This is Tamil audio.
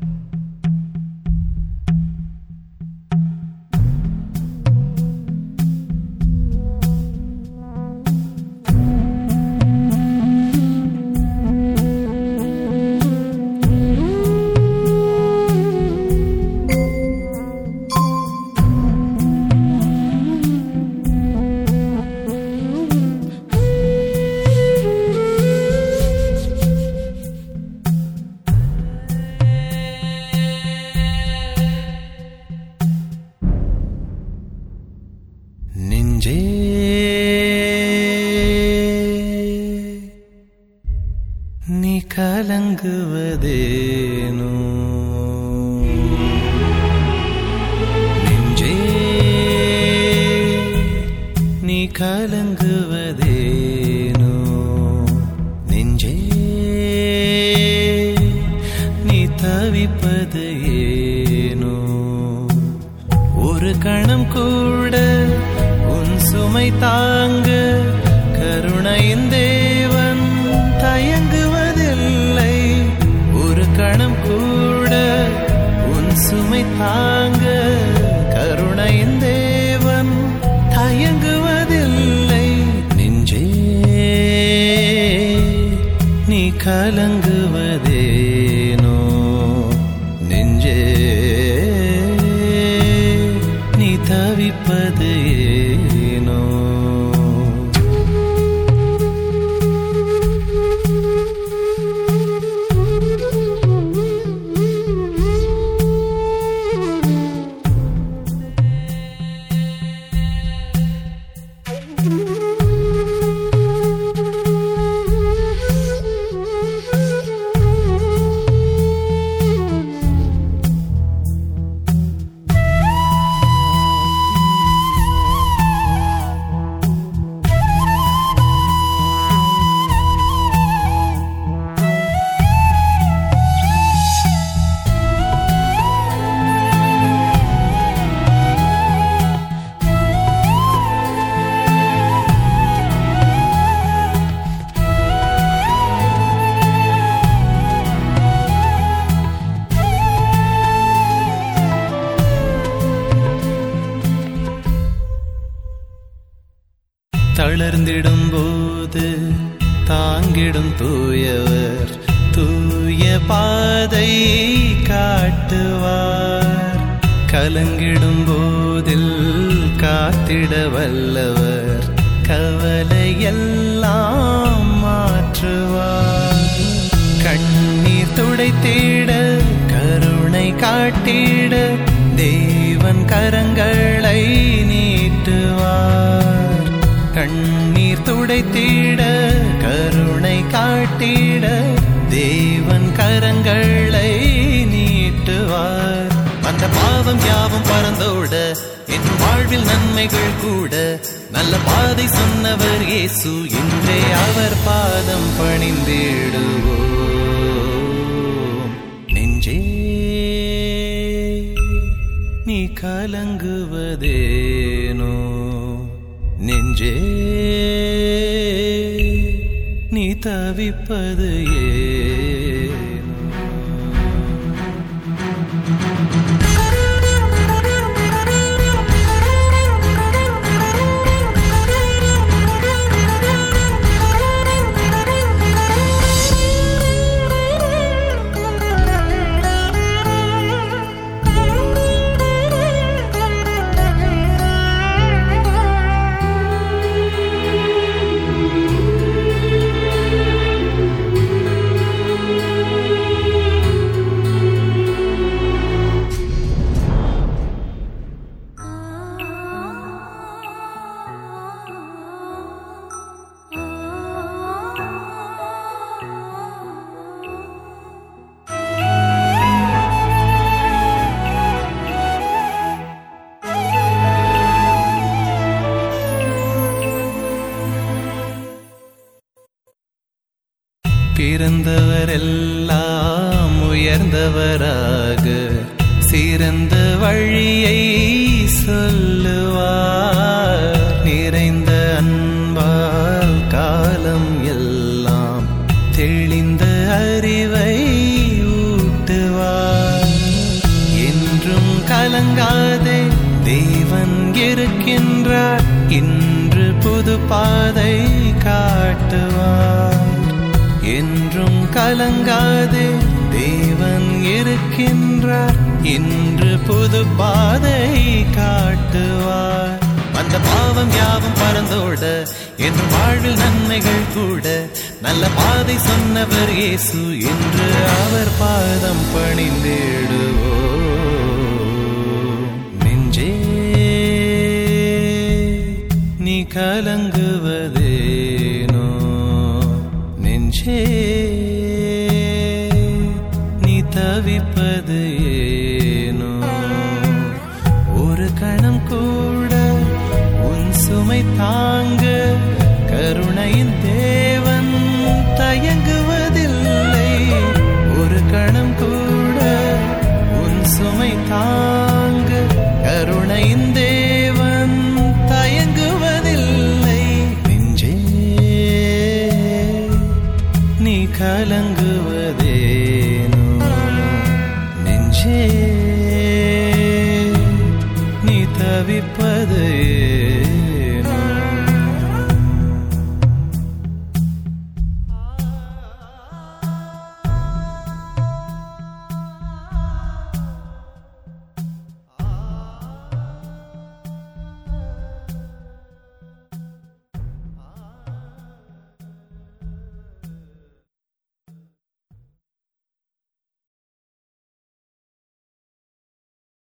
நெஞ்சே நீ கலங்குவதேனோ நெஞ்சே நீ கலங்குவதேனோ நெஞ்சே நீ தவிப்பது ஏனோ ஒரு கணம் கூட உன் சுமை தாங்க கருணையின் தேவன் தயங்குவதில்லை ஒரு கணம் கூட உன் சுமை தாங்க கருணையின் தேவன் தயங்குவதில்லை நெஞ்சே நீ கலங்குவதேனோ நெஞ்சே நீ தவிப்பது ஏனோ தளர்ந்திடும் போது தாங்கிடும் தூயவர் தூய பாதை காட்டுவார் கலங்கிடும் போதில் காத்திட வல்லவர் கவலையெல்லாம் மாற்றுவார் கண்ணீர் துடைத்திட கருணை காட்டிட தேவன் கரங்களை நீட்டுவார் கண்ணீர் துடைத்திட கருணை காட்டிட தேவன் கரங்களை நீட்டுவார் அந்த பாவம் யாவும் பறந்தோட என் வாழ்வில் நன்மைகள் கூட நல்ல பாதை சொன்னவர் இயேசு இன்றே அவர் பாதம் பணிந்திடுவோம் நெஞ்சே நீ கலங்குவதேனோ நெஞ்சே நீ தவிப்பது ஏனோ பிறந்தவரெல்லாம் உயர்ந்தவராக சிறந்த வழியை சொல்லுவார் நிறைந்த அன்பால் காலம் எல்லாம் தெளிந்த அறிவை ஊட்டுவார் கலங்காதே தேவன் இருக்கின்றார் இன்று புது பாதை காட்டுவார் என்றும் கலங்காதே தேவன் இருக்கின்றார் இன்று புது பாதை காட்டுவார் அந்த பாவம் யாவும் பறந்தோட என்று வாழ்வில் நன்மைகள் கூட நல்ல பாதை சொன்னவர் இயேசு என்று அவர் பாதம் பணிந்திடுவோ நெஞ்சே நீ கலங்குவதேனோ நெஞ்சே நீ தவிப்பது ஏனோ ஒரு கணம் கூட உன் சுமை தாங்க கருணையின் தேவன் தயங்குவதில்லை ஒரு கணம் கூட உன் சுமை தாங்க கருணையின் தேவன் தயங்குவதில்லை நெஞ்சே நீ கலங்குவதேனோ நெஞ்சே நீ தவிப்பது